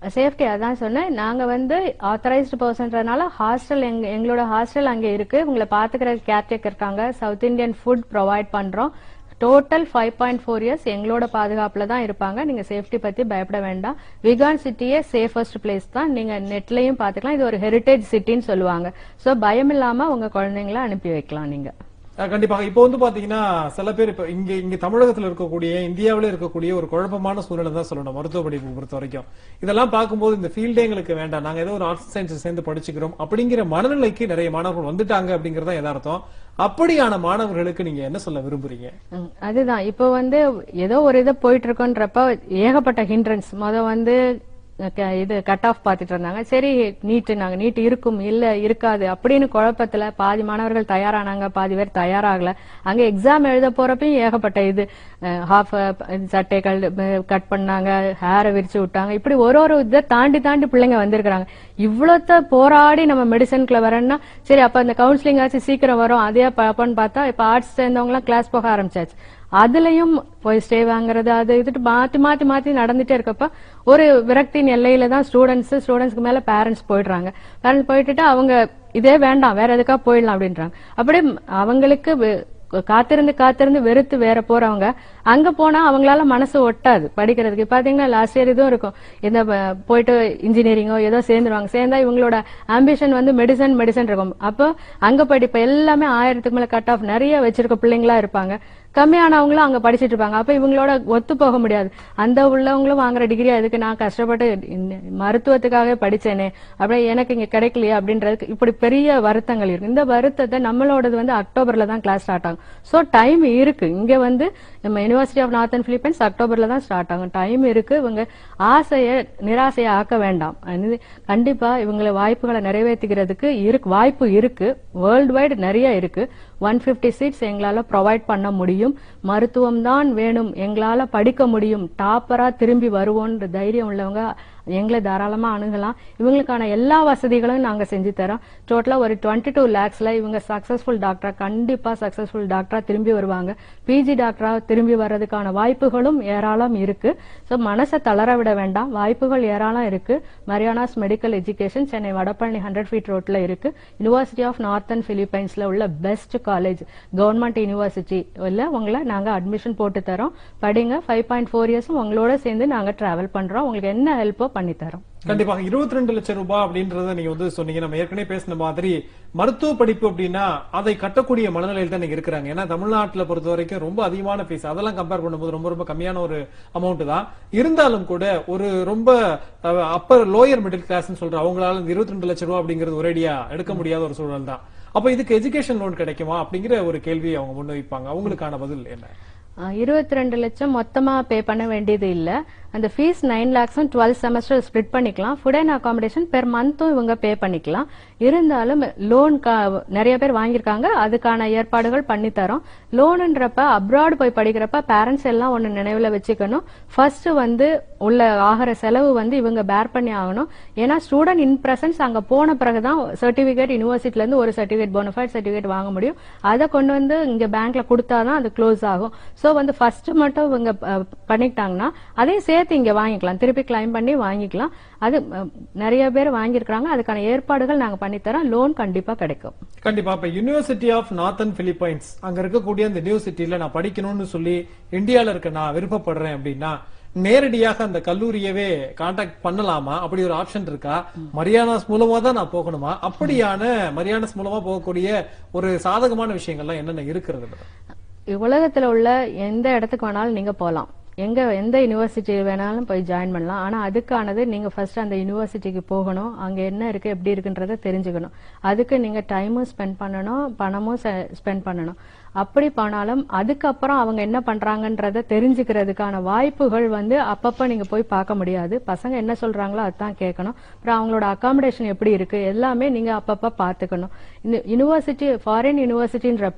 சேஃப்டி அதான் சொன்னேன் நாங்க வந்து ஆத்தரைஸ்டு பர்சன்றதுனால ஹாஸ்டல் எங்க எங்களோட ஹாஸ்டல் அங்க இருக்கு உங்களை பாத்துக்கிற கேர்டேக்கர் இருக்காங்க சவுத் இந்தியன் ஃபுட் ப்ரொவைட் பண்றோம் total five point four years எங்களோட பாதுகாப்புல தான் இருப்பாங்க நீங்க சேஃப்டி பத்தி பயப்பட வேண்டாம் விகான் சிட்டியே சேஃபஸ்ட் பிளேஸ் தான் நீங்க நெட்லயும் பாத்துக்கலாம் இது ஒரு ஹெரிட்டேஜ் சிட்டின்னு சொல்லுவாங்க சோ பயம் இல்லாம உங்க குழந்தைங்கள அனுப்பி வைக்கலாம் நீங்க அஹ் கண்டிப்பாக இப்போ வந்து பாத்தீங்கன்னா சில பேர் இப்ப இங்க இங்க தமிழகத்துல இருக்கக்கூடிய இந்தியாவில இருக்கக்கூடிய ஒரு குழப்பமான சூழ்நிலை தான் சொல்லணும் மருத்துவ படிப்பு பொறுத்த வரைக்கும் இதெல்லாம் பார்க்கும்போது இந்த ஃபீல்டே எங்களுக்கு வேண்டாம் நாங்க ஏதோ ஒரு ஆர்ட்ஸ் சயின்ஸ் சேர்ந்து படிச்சுக்கிறோம் அப்படிங்கிற மனநிலைக்கு நிறைய மாணவர்கள் வந்துட்டாங்க அப்படிங்கறத யதார்த்தம் அப்படியான மாணவர்களுக்கு நீங்க என்ன சொல்ல விரும்புறீங்க ம், அதுதான் இப்போ வந்து ஏதோ ஒரு இது போயிட்டு இருக்கோன்றப்ப ஏகப்பட்ட ஹிண்ட்ரன்ஸ் முத வந்து அஹ், க- இது கட் ஆஃப் பார்த்துட்டு இருந்தாங்க சரி நீட் நாங்க நீட் இருக்கும் இல்ல இருக்காது அப்படின்னு குழப்பத்துல பாதி மாணவர்கள் தயாரானாங்க பாதி பேர் தயாராகல அங்க எக்ஸாம் எழுத போறப்பயும் ஏகப்பட்ட இது ஹாஃப் சட்டைகள் கட் பண்ணாங்க ஹேரை விரிச்சு விட்டாங்க இப்படி ஒரு ஒரு இதை தாண்டி தாண்டி பிள்ளைங்க வந்திருக்கிறாங்க இவ்வளோத்த போராடி நம்ம மெடிசனுக்குள்ள வரேன்னா சரி அப்ப அந்த கவுன்சிலிங் ஆச்சு சீக்கிரம் வரும் அதே பாப்பான்னு பார்த்தா இப்ப ஆர்ட்ஸ் சேர்ந்தவங்க எல்லாம் கிளாஸ் போக ஆரம்பிச்சாச்சு அதுலயும் போய் ஸ்டே வாங்குறது அது இதுட்டு மாத்தி மாத்தி மாத்தி நடந்துட்டே இருக்கப்ப ஒரு விரக்தியின் எல்லையில தான் ஸ்டூடெண்ட்ஸ் ஸ்டூடெண்ட்ஸ்க்கு மேல பேரண்ட்ஸ் போயிடுறாங்க பேரண்ட்ஸ் போயிட்டுட்டு அவங்க இதே வேண்டாம் வேற எதுக்கா போயிடலாம் அப்படின்றாங்க அப்படியே அவங்களுக்கு வே- காத்திருந்து காத்திருந்து வெறுத்து வேற போறவங்க அங்க போனா அவங்களால மனசு ஒட்டாது படிக்கிறதுக்கு பாத்தீங்கன்னா லாஸ்ட் இயர் இதுவும் இருக்கும் இந்த ப- போயிட்டு இன்ஜினியரிங்கோ ஏதோ சேர்ந்துருவாங்க சேர்ந்தா இவங்களோட ஆம்பிஷன் வந்து மெடிசன் மெடிசன் இருக்கும் அப்போ அங்க படிப்பு எல்லாமே ஆயிரத்துக்கு மேல கட் ஆஃப் நிறைய வச்சிருக்க பிள்ளைங்களா இருப்பாங்க கம்மியானவங்களும் அங்க படிச்சிட்டு இருப்பாங்க அப்ப இவங்களோட ஒத்து போக முடியாது அந்த உள்ளவங்களும் வாங்குற டிகிரி அதுக்கு நான் கஷ்டப்பட்டு இந்த மருத்துவத்துக்காக படிச்சேனே அப்படியே எனக்கு இங்க கிடைக்கலையே அப்படின்றதுக்கு இப்படி பெரிய வருத்தங்கள் இருக்கு இந்த வருத்தத்தை நம்மளோடது வந்து அக்டோபர்ல தான் கிளாஸ் ஸ்டார்ட் ஆகும் சோ டைம் இருக்கு இங்க வந்து நம்ம யுனிவர்சிட்டி ஆஃப் நார்த்தன் பிலிப்பைன்ஸ் அக்டோபர்ல தான் ஸ்டார்ட் ஆகும் டைம் இருக்கு இவங்க ஆசையை நிராசையை ஆக்க வேண்டாம் அது கண்டிப்பா இவங்களை வாய்ப்புகளை நிறைவேற்றிக்கிறதுக்கு இருக்கு வாய்ப்பு இருக்கு வேர்ல்டு வைடு நிறைய இருக்கு ஒன் பிப்டி சீட்ஸ் எங்களால ப்ரொவைட் பண்ண முடியும் மருத்துவம் தான் வேணும் எங்களால படிக்க முடியும் டாப்பரா திரும்பி வருவோன்ற தைரியம் உள்ளவங்க எங்களை தாராளமா அணுகலாம் இவங்களுக்கான எல்லா வசதிகளும் நாங்க செஞ்சு தரோம் டோட்டலா ஒரு டுவெண்ட்டி டூ லேக்ஸ்ல இவங்க சக்சஸ்ஃபுல் டாக்டரா கண்டிப்பா சக்சஸ்ஃபுல் டாக்டரா திரும்பி வருவாங்க பிஜி டாக்டரா திரும்பி வர்றதுக்கான வாய்ப்புகளும் ஏராளம் இருக்கு சோ மனசை தளர விட வேண்டாம் வாய்ப்புகள் ஏராளம் இருக்கு Marianas medical education Chennai Vadapalani hundred feet ரோட்ல இருக்கு யுனிவர்சிட்டி ஆஃப் நார்த்தன் பிலிப்பைன்ஸ்ல உள்ள பெஸ்ட் காலேஜ் கவர்மெண்ட் யூனிவர்சிட்டி இல்ல உங்களை நாங்க அட்மிஷன் போட்டு தரோம் படிங்க ஃபைவ் பாயிண்ட் ஃபோர் இயர்ஸும் உங்களோட சேர்ந்து நாங்க டிராவல் பண்றோம் உங்களுக்கு என்ன ஹெல்ப்போ பண்ணி தரோம் கண்டிப்பாக இருபத்தி ரெண்டு லட்சம் ரூபாய் அப்படின்றத நீங்க வந்து சொன்னீங்க நம்ம ஏற்கனவே பேசின மாதிரி மருத்துவ படிப்பு அப்படின்னா அதை கட்டக்கூடிய மனநிலையில் தான் நீங்க இருக்கிறாங்க ஏன்னா தமிழ்நாட்டுல பொறுத்த வரைக்கும் ரொம்ப அதிகமான ஃபீஸ் அதெல்லாம் கம்பேர் பண்ணும்போது ரொம்ப ரொம்ப கம்மியான ஒரு அமௌண்ட் தான் இருந்தாலும் கூட ஒரு ரொம்ப அப்பர் லோயர் மிடில் கிளாஸ் சொல்ற அவங்களால இந்த இருபத்தி ரெண்டு லட்சம் ரூபாய் அப்படிங்கிறது ஒரேடியா எடுக்க முடியாத ஒரு சூழல் தான் அப்ப இதுக்கு எஜுகேஷன் லோன் கிடைக்குமா அப்படிங்கிற ஒரு கேள்வியை அவங்க முன்வைப்பாங்க அவங்களுக்கான பதில் என்ன இருபத்தி ரெண்டு லட்சம் மொத்தமா பே பண்ண வேண்டியது இல்ல அந்த ஃபீஸ் நைன் லேக்ஸும் டுவெல் செமஸ்டர் ஸ்ப்ளிட் பண்ணிக்கலாம் ஃபுட் அண்ட் அகாமடேஷன் பெர் மந்த்தும் இவங்க பே பண்ணிக்கலாம் இருந்தாலும் லோன் நிறைய பேர் வாங்கியிருக்காங்க அதுக்கான ஏற்பாடுகள் பண்ணி தரோம் லோனுன்றப்ப அப்ராட் போய் படிக்கிறப்ப பேரண்ட்ஸ் எல்லாம் ஒன்னு நினைவுல வச்சுக்கணும் ஃபர்ஸ்ட் வந்து உள்ள ஆகிற செலவு வந்து இவங்க பேர் பண்ணி ஆகணும் ஏன்னா ஸ்டூடெண்ட் இன் பிரசன்ஸ் அங்க போன பிறகுதான் சர்டிபிகேட் யூனிவர்சிட்டில இருந்து ஒரு சர்டிபிகேட் போனஃபைட் சர்டிபிகேட் வாங்க முடியும் அதை கொண்டு வந்து இங்க பேங்க்ல கொடுத்தாதான் அது க்ளோஸ் ஆகும் சோ வந்து ஃபர்ஸ்ட் மட்டும் இவங்க அஹ், பண்ணிக்கிட்டாங்கன்னா அதையும் சேர்த்து இங்க வாங்கிக்கலாம் திருப்பி கிளைம் பண்ணி வாங்கிக்கலாம் அது அஹ், நிறைய பேர் வாங்கியிருக்காங்க அதுக்கான ஏற்பாடுகள் நாங்க பண்ணித்தரோம் லோன் கண்டிப்பா கிடைக்கும் கண்டிப்பா இப்ப யூனிவர்சிட்டி ஆஃப் நார்த்தன் பிலிப்பைன்ஸ் அங்க இருக்கக்கூடிய அந்த யூனிவர்சிட்டியில நான் படிக்கணும்னு சொல்லி இந்தியால இருக்க நான் விருப்பப்படுறேன் அப்படின்னா நேரடியாக அந்த கல்லூரியவே காண்டாக்ட் பண்ணலாமா அப்படி ஒரு ஆப்ஷன் இருக்கா மரியானாஸ் மூலமா தான் நான் போகணுமா அப்படியான மரியானாஸ் மூலமா போகக்கூடிய ஒரு சாதகமான விஷயங்கள்லாம் என்னென்ன இருக்கிறது madam? உலகத்துல உள்ள எந்த இடத்துக்கு வேணாலும் நீங்க போகலாம் எங்க எந்த யூனிவர்சிட்டி வேணாலும் போய் ஜாயின் பண்ணலாம் ஆனா அதுக்கானது நீங்க ஃபர்ஸ்ட் அந்த யூனிவர்சிட்டிக்கு போகணும் அங்க என்ன இருக்கு எப்படி இருக்குன்றத தெரிஞ்சுக்கணும் அதுக்கு நீங்க டைமும் ஸ்பெண்ட் பண்ணணும் பணமும் ஸ்பெண்ட் பண்ணணும் அப்படி போனாலும் அதுக்கப்புறம் அவங்க என்ன பண்றாங்கன்றத தெரிஞ்சுக்கிறதுக்கான வாய்ப்புகள் வந்து அப்பப்ப நீங்க போய் பார்க்க முடியாது பசங்க என்ன சொல்றாங்களோ அதான் கேட்கணும் அப்புறம் அவங்களோட அகாமடேஷன் எப்படி இருக்கு எல்லாமே நீங்க அப்பப்ப பாத்துக்கணும் இந்த யூனிவர்சிட்டி ஃபாரின் யூனிவர்சிட்டின்றப்ப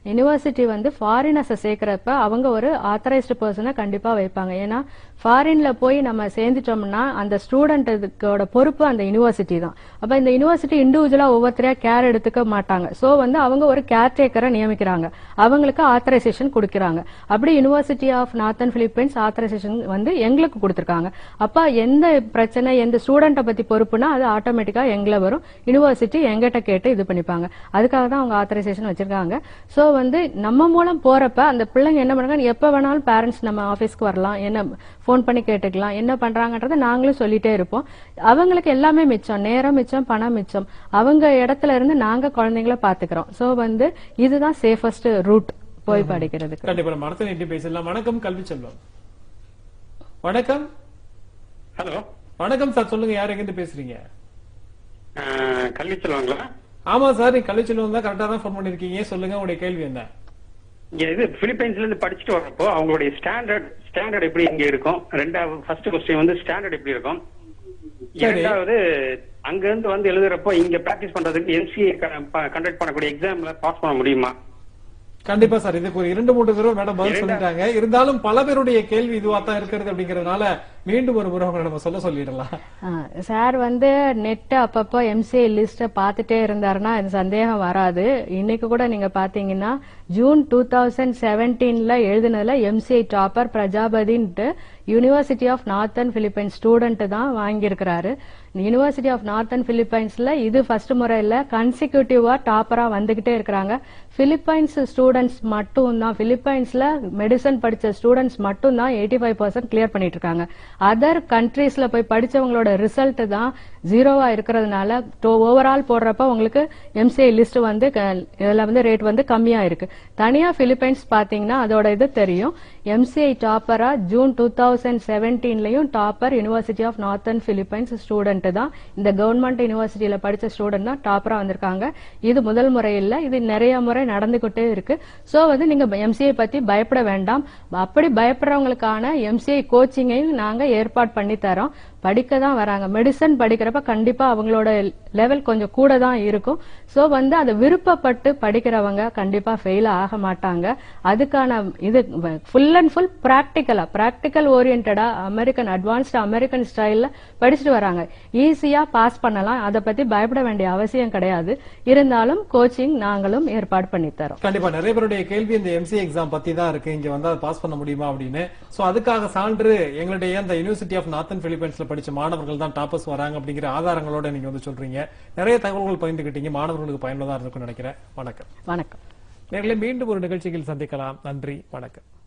யூனிவர்சிட்டி வந்து ஃபாரினர்ஸை சேர்க்கிறப்ப அவங்க ஒரு ஆத்தரைஸ்டு பர்சனை கண்டிப்பா வைப்பாங்க ஏன்னா ஃபாரின்ல போய் நம்ம சேர்ந்துட்டோம்னா அந்த ஸ்டூடெண்ட்டுக்கோட பொறுப்பு அந்த யூனிவர்சிட்டி தான் அப்ப இந்த யூனிவர்சிட்டி இண்டிவிஜுவலா ஒவ்வொருத்தரையா கேர் எடுத்துக்க மாட்டாங்க சோ வந்து அவங்க ஒரு கேர் டேக்கரை நியமிக்கிறாங்க அவங்களுக்கு ஆத்தரைசேஷன் கொடுக்கறாங்க அப்படி university of northern Philippines authorisation வந்து எங்களுக்கு கொடுத்திருக்காங்க அப்ப எந்த பிரச்சனை எந்த ஸ்டூடெண்ட்டை பத்தி பொறுப்புனா அது ஆட்டோமேட்டிக்கா எங்களை வரும் யூனிவர்சிட்டி எங்கிட்ட கேட்டு இது பண்ணிப்பாங்க அதுக்காக தான் அவங்க ஆத்தரைசேஷன் வச்சிருக்காங்க சோ வந்து நம்ம மூலம் போறப்ப அந்த பிள்ளைங்க என்ன பண்றாங்க எப்ப வேணாலும் பேரண்ட்ஸ் நம்ம ஆபீஸ்க்கு வரலாம் என்ன ஃபோன் பண்ணி கேட்டுக்கலாம் என்ன பண்றாங்கன்றத நாங்களும் சொல்லிட்டே இருப்போம் அவங்களுக்கு எல்லாமே மிச்சம் நேரம் மிச்சம் பணம் மிச்சம் அவங்க இடத்துல இருந்து நாங்க குழந்தைங்கள பாத்துக்கிறோம் சோ வந்து இதுதான் சேஃபஸ்ட் ரூட் போய் படிக்கிறதுக்கு கண்டிப்பா நம்ம அடுத்த நீட்டி பேசலாம் வணக்கம் கல்வி செல்வம் வணக்கம் ஹலோ வணக்கம் சார் சொல்லுங்க யார் எங்கிருந்து பேசுறீங்க கல்வி செல்வாங்களா ஆமா சார் நீங்க கல்வி செல்வம் தான் கரெக்டா தான் ஃபோன் பண்ணிருக்கீங்க சொல்லுங்க உங்களுடைய கேள்வி என்ன இங்க இது பிலிப்பைன்ஸ்ல இருந்து படிச்சுட்டு வரப்போ அவங்களுடைய ஸ்டாண்டர்ட் ஸ்டாண்டர்ட் எப்படி இங்க இருக்கும் ரெண்டாவது ஃபர்ஸ்ட் கொஸ்டின் வந்து ஸ்டாண்டர்ட் எப்படி இருக்கும் சரி. இரண்டாவது அங்க இருந்து வந்து எழுதுறப்போ இங்க பிராக்டிஸ் பண்றதுக்கு எம்சிஏ கண்டக்ட் பண்ணக்கூடிய எக்ஸாம்ல பாஸ் பண்ண முடியுமா கண்டிப்பா சார் இதுக்கு ஒரு இரண்டு மூன்று தடவை மேடம் பதில் இரண்டா- சொல்லிட்டாங்க இருந்தாலும் பல பேருடைய கேள்வி இதுவா தான் இருக்கிறது அப்படிங்கறதுனால மீண்டும் ஒரு முறை உங்களை நம்ம சொல்ல சொல்லிடலாம் சார் வந்து நெட் அப்பப்போ எம்சிஐ லிஸ்ட பார்த்துட்டே இருந்தாருன்னா இந்த சந்தேகம் வராது இன்னைக்கு கூட நீங்க பாத்தீங்கன்னா ஜூன் டூ தௌசண்ட் செவன்டீன்ல எழுதினதுல எம்சிஐ டாப்பர் பிரஜாபதின்ட்டு university of northern Philippines student தான் வாங்கியிருக்கிறாரு யூனிவர்சிட்டி ஆஃப் நார்த்தன் பிலிப்பைன்ஸ்ல இது ஃபர்ஸ்ட் முறை இல்ல கன்சிக்யூட்டிவா டாப்பரா வந்துகிட்டே இருக்கிறாங்க பிலிப்பைன்ஸ் ஸ்டூடெண்ட்ஸ் மட்டும் தான் பிலிப்பைன்ஸ்ல மெடிசன் படிச்ச ஸ்டூடெண்ட்ஸ் மட்டும் தான் எயிட்டி ஃபைவ் பர்சன்ட் கிளியர் பண்ணிட்டு இருக்காங்க அதர் கண்ட்ரீஸ்ல போய் படிச்சவங்களோட ரிசல்ட் தான் ஜீரோவா இருக்கிறதுனால ஓவரால் போடுறப்ப உங்களுக்கு எம்சிஐ லிஸ்ட் வந்து க- இதுல வந்து ரேட் வந்து கம்மியா இருக்கு தனியா பிலிப்பைன்ஸ் பாத்தீங்கன்னா அதோட இது தெரியும் எம்சிஐ டாப்பரா ஜூன் டூ தௌசண்ட் செவன்டீன்லயும் topper university of northern Philippines student தான் இந்த கவர்மெண்ட் யூனிவர்சிட்டியில படிச்ச ஸ்டூடெண்ட் தான் டாப்பரா வந்திருக்காங்க இது முதல் முறை இல்ல இது நிறைய முறை நடந்துகிட்டே இருக்கு சோ வந்து நீங்க எம்சிஐ பத்தி பயப்பட வேண்டாம் அப்படி பயப்படுறவங்களுக்கான எம்சிஐ கோச்சிங்கையும் நாங்க ஏற்பாடு பண்ணி தரோம் படிக்க தான் வராங்க மெடிசன் படிக்கிறப்ப கண்டிப்பா அவங்களோட லெவல் கொஞ்சம் கூட தான் இருக்கும் சோ வந்து அதை விருப்பப்பட்டு படிக்கிறவங்க கண்டிப்பா ஃபெயில் ஆக மாட்டாங்க அதுக்கான இது ஃபுல் அண்ட் ஃபுல் பிராக்டிக்கலா பிராக்டிக்கல் ஓரியன்டா அமெரிக்கன் அட்வான்ஸ்டு அமெரிக்கன் ஸ்டைல்ல படிச்சுட்டு வராங்க ஈஸியா பாஸ் பண்ணலாம் அதை பத்தி பயப்பட வேண்டிய அவசியம் கிடையாது இருந்தாலும் கோச்சிங் நாங்களும் ஏற்பாடு பண்ணி தரோம் கண்டிப்பா நிறைய பேருடைய கேள்வி இந்த எம்சி எக்ஸாம் பத்தி தான் இருக்கு இங்க வந்து பாஸ் பண்ண முடியுமா அப்படின்னு சோ அதுக்காக சான்று எங்களுடைய அந்த யூனிவர்சிட்டி ஆஃப் நார்த்தன் பிலிப்பைன்ஸ்ல படிச்ச மாணவர்கள் தான் டாப்பர்ஸ் வராங்க அப்படிங்கிற ஆதாரங்களோட நீங்க வந்து சொல்றீங்க நிறைய தகவல்கள் பகிர்ந்துக்கிட்டீங்க மாணவர்களுக்கு பயனுள்ளதா இருக்கும்னு நினைக்கிறேன் வணக்கம் வணக்கம் நேர்களை மீண்டும் ஒரு நிகழ்ச்சியில் சந்திக்கலாம் நன்றி வணக்கம்